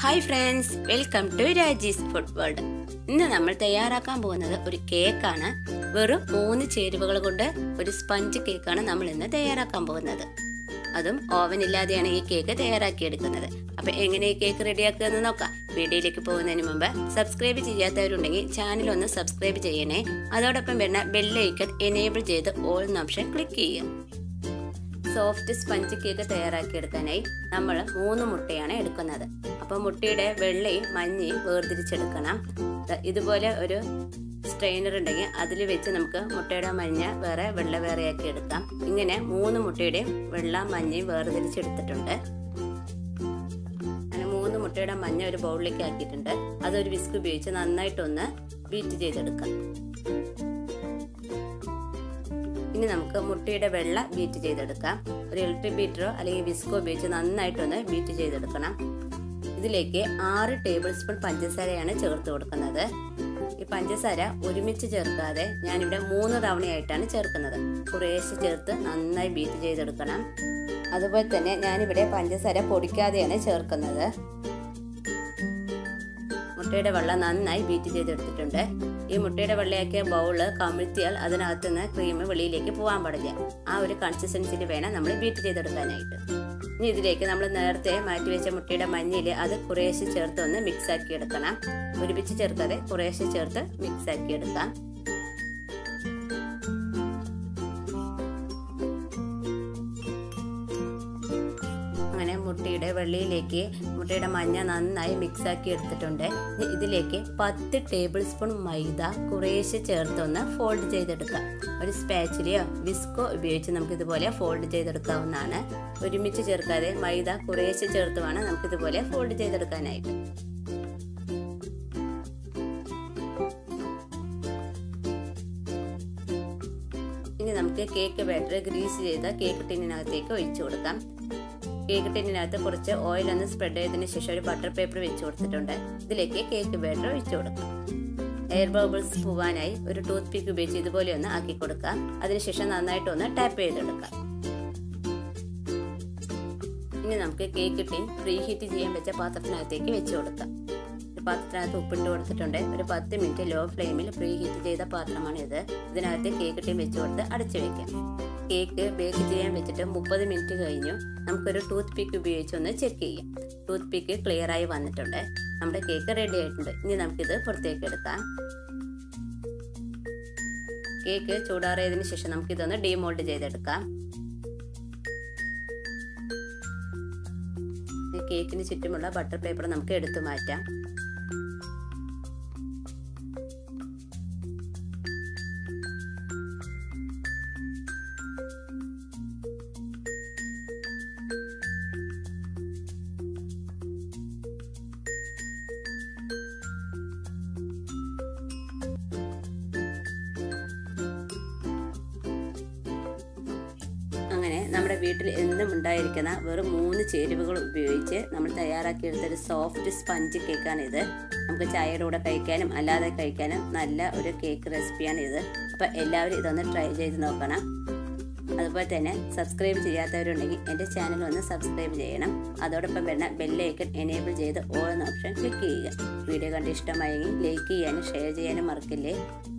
hi friends welcome to Raji's food world ഇന്ന് നമ്മൾ തയ്യാറാക്കാൻ പോകുന്നത് ഒരു കേക്കാണ് വെറും മൂന്ന് ചേരുവകൾ കൊണ്ട് ഒരു സ്പഞ്ച് കേക്കാണ് നമ്മൾ ഇന്ന് തയ്യാറാക്കാൻ പോകുന്നത് അതും ഓവൻ ഇല്ലാതെയാണ് ഈ കേക്ക് തയ്യാറാക്കിയെടുക്കുന്നത് അപ്പൊ എങ്ങനെ ഈ കേക്ക് റെഡിയാക്കുക എന്ന് നോക്കാം വീഡിയോയിലേക്ക് പോകുന്നതിന് മുമ്പ് സബ്സ്ക്രൈബ് ചെയ്യാത്തവരുണ്ടെങ്കിൽ ചാനൽ ഒന്ന് സബ്സ്ക്രൈബ് ചെയ്യണേ അതോടൊപ്പം വരുന്ന ബെല്ലൈക്കൺ എനേബിൾ ചെയ്ത് ഓൾ എന്ന ഓപ്ഷൻ ക്ലിക്ക് ചെയ്യുക സോഫ്റ്റ് സ്പഞ്ച് കേക്ക് തയ്യാറാക്കിയെടുക്കാനായി നമ്മൾ മൂന്ന് മുട്ടയാണ് എടുക്കുന്നത് അപ്പോൾ മുട്ടയുടെ വെള്ളയും മഞ്ഞയും വേർതിരിച്ചെടുക്കണം ദാ ഇതുപോലെ ഒരു സ്ട്രെയിനർ ഉണ്ടെങ്കിൽ അതിൽ വെച്ച് നമുക്ക് മുട്ടയുടെ മഞ്ഞ വേറെ വെള്ള വേറെയാക്കി എടുക്കാം ഇങ്ങനെ മൂന്ന് മുട്ടയുടെയും വെള്ള മഞ്ഞയും വേർതിരിച്ചെടുത്തിട്ടുണ്ട് അങ്ങനെ മൂന്ന് മുട്ടയുടെ മഞ്ഞ ഒരു ബൗളിലേക്ക് ആക്കിയിട്ടുണ്ട് അതൊരു വിസ്ക് ഉപയോഗിച്ച് നന്നായിട്ടൊന്ന് ബീറ്റ് ചെയ്തെടുക്കാം ഇനി നമുക്ക് മുട്ടയുടെ വെള്ള ബീറ്റ് ചെയ്തെടുക്കാം ഒരു ഇലക്ട്രിക് ബീറ്ററോ അല്ലെങ്കിൽ വിസ്കോ ഉപയോഗിച്ച് നന്നായിട്ടൊന്ന് ബീറ്റ് ചെയ്തെടുക്കണം ഇതിലേക്ക് ആറ് ടേബിൾ സ്പൂൺ പഞ്ചസാരയാണ് ചേർത്ത് കൊടുക്കുന്നത് ഈ പഞ്ചസാര ഒരുമിച്ച് ചേർക്കാതെ ഞാനിവിടെ മൂന്ന് തവണയായിട്ടാണ് ചേർക്കുന്നത് കുറേശ്ശെ ചേർത്ത് നന്നായി ബീറ്റ് ചെയ്തെടുക്കണം അതുപോലെ തന്നെ ഞാനിവിടെ പഞ്ചസാര പൊടിക്കാതെയാണ് ചേർക്കുന്നത് മുട്ടയുടെ വെള്ളം നന്നായി ബീറ്റ് ചെയ്തെടുത്തിട്ടുണ്ട് ഈ മുട്ടയുടെ വെള്ളയാക്കിയ ബൗള് കമിഴ്ത്തിയാൽ അതിനകത്തുനിന്ന് ക്രീം വെളിയിലേക്ക് പോകാൻ പാടില്ല ആ ഒരു കൺസിസ്റ്റൻസിയിൽ വേണം നമ്മൾ ബീറ്റ് ചെയ്തെടുക്കാനായിട്ട് ഇനി ഇതിലേക്ക് നമ്മൾ നേരത്തെ മാറ്റി വെച്ച മുട്ടയുടെ മഞ്ഞയിൽ അത് കുറേശ്ശെ ചേർത്ത് ഒന്ന് മിക്സ് ആക്കി എടുക്കണം ഒരുമിച്ച് ചേർക്കാതെ കുറേശ്ശെ ചേർത്ത് മിക്സ് ആക്കി എടുക്കാം അങ്ങനെ മുട്ടയുടെ വെള്ളിയിലേക്ക് മുട്ടയുടെ മഞ്ഞ നന്നായി മിക്സ് ആക്കി എടുത്തിട്ടുണ്ട് ഇതിലേക്ക് പത്ത് ടേബിൾ സ്പൂൺ മൈദ കുറേശ്ശെ ചേർത്തൊന്ന് ഫോൾഡ് ചെയ്തെടുക്കാം ഒരു സ്പാച്ചിലിയോ വിസ്കോ ഉപയോഗിച്ച് നമുക്ക് ഇതുപോലെ ഫോൾഡ് ചെയ്തെടുക്കാവുന്നതാണ് ഒരുമിച്ച് ചേർക്കാതെ മൈദ കുറേശ്ശെ ചേർത്ത് വേണം നമുക്ക് ഇതുപോലെ ഫോൾഡ് ചെയ്തെടുക്കാനായിട്ട് ഇനി നമുക്ക് കേക്ക് ബാറ്റർ ഗ്രീസ് ചെയ്ത കേക്ക് ടിന്നിനകത്തേക്ക് ഒഴിച്ചു കൊടുക്കാം കേക്ക് ടിന്നിനകത്ത് കുറച്ച് ഓയിൽ ഒന്ന് സ്പ്രെഡ് ചെയ്തതിന് ശേഷം ഒരു ബട്ടർ പേപ്പർ വെച്ച് കൊടുത്തിട്ടുണ്ട് ഇതിലേക്ക് കേക്ക് ബാറ്റർ ഒഴിച്ചു കൊടുക്കാം എയർ ബബിൾസ് പോവാനായി ഒരു ടൂത്ത് പിക്ക് ഉപയോഗിച്ച് ഇതുപോലെ ഒന്ന് ആക്കി കൊടുക്കാം അതിനുശേഷം നന്നായിട്ട് ഒന്ന് ടാപ്പ് ചെയ്തെടുക്കാം ഇനി നമുക്ക് കേക്ക് ടിൻ പ്രീ ഹീറ്റ് ചെയ്യാൻ വെച്ച പാത്രത്തിനകത്തേക്ക് വെച്ച് കൊടുക്കാം പാത്രത്തിനകത്ത് ഉപ്പിട്ട് കൊടുത്തിട്ടുണ്ട് ഒരു പത്ത് മിനിറ്റ് ലോ ഫ്ലെയിമിൽ പ്രീ ഹീറ്റ് ചെയ്ത പാത്രമാണ് ഇത് ഇതിനകത്ത് കേക്ക് ടിൻ വെച്ച് കൊടുത്ത് അടച്ചു വെക്കാം കേക്ക് ബേക്ക് ചെയ്യാൻ വെച്ചിട്ട് മുപ്പത് മിനിറ്റ് കഴിഞ്ഞു നമുക്കൊരു ടൂത്ത് പിക്ക് ഉപയോഗിച്ച് ഒന്ന് ചെക്ക് ചെയ്യാം ടൂത്ത് പിക്ക് ക്ലിയർ ആയി വന്നിട്ടുണ്ട് നമ്മുടെ കേക്ക് റെഡി ആയിട്ടുണ്ട് ഇനി നമുക്കിത് പുറത്തേക്ക് എടുക്കാം കേക്ക് ചൂടാറിയതിന് ശേഷം നമുക്കിതൊന്ന് ഡീമോൾഡ് ചെയ്തെടുക്കാം കേക്കിന് ചുറ്റുമുള്ള ബട്ടർ പേപ്പർ നമുക്ക് എടുത്തു മാറ്റാം അങ്ങനെ നമ്മുടെ വീട്ടിൽ എന്നും ഉണ്ടായിരിക്കുന്ന വെറും മൂന്ന് ചേരുവകൾ ഉപയോഗിച്ച് നമ്മൾ തയ്യാറാക്കിയെടുത്ത ഒരു സോഫ്റ്റ് സ്പഞ്ച് കേക്കാണ് ഇത് നമുക്ക് ചായയുടെ കൂടെ കഴിക്കാനും അല്ലാതെ കഴിക്കാനും നല്ല ഒരു കേക്ക് റെസിപ്പിയാണ് ഇത് അപ്പോൾ എല്ലാവരും ഇതൊന്ന് ട്രൈ ചെയ്ത് നോക്കണം അതുപോലെ തന്നെ സബ്സ്ക്രൈബ് ചെയ്യാത്തവരുണ്ടെങ്കിൽ എൻ്റെ ചാനൽ ഒന്ന് സബ്സ്ക്രൈബ് ചെയ്യണം അതോടൊപ്പം വരുന്ന ബെല്ലൈക്കൺ എനേബിൾ ചെയ്ത് ഓൾ എന്ന ഓപ്ഷൻ ക്ലിക്ക് ചെയ്യുക വീഡിയോ കണ്ട് ഇഷ്ടമായെങ്കിൽ ലൈക്ക് ചെയ്യാനും ഷെയർ ചെയ്യാനും മറക്കില്ലേ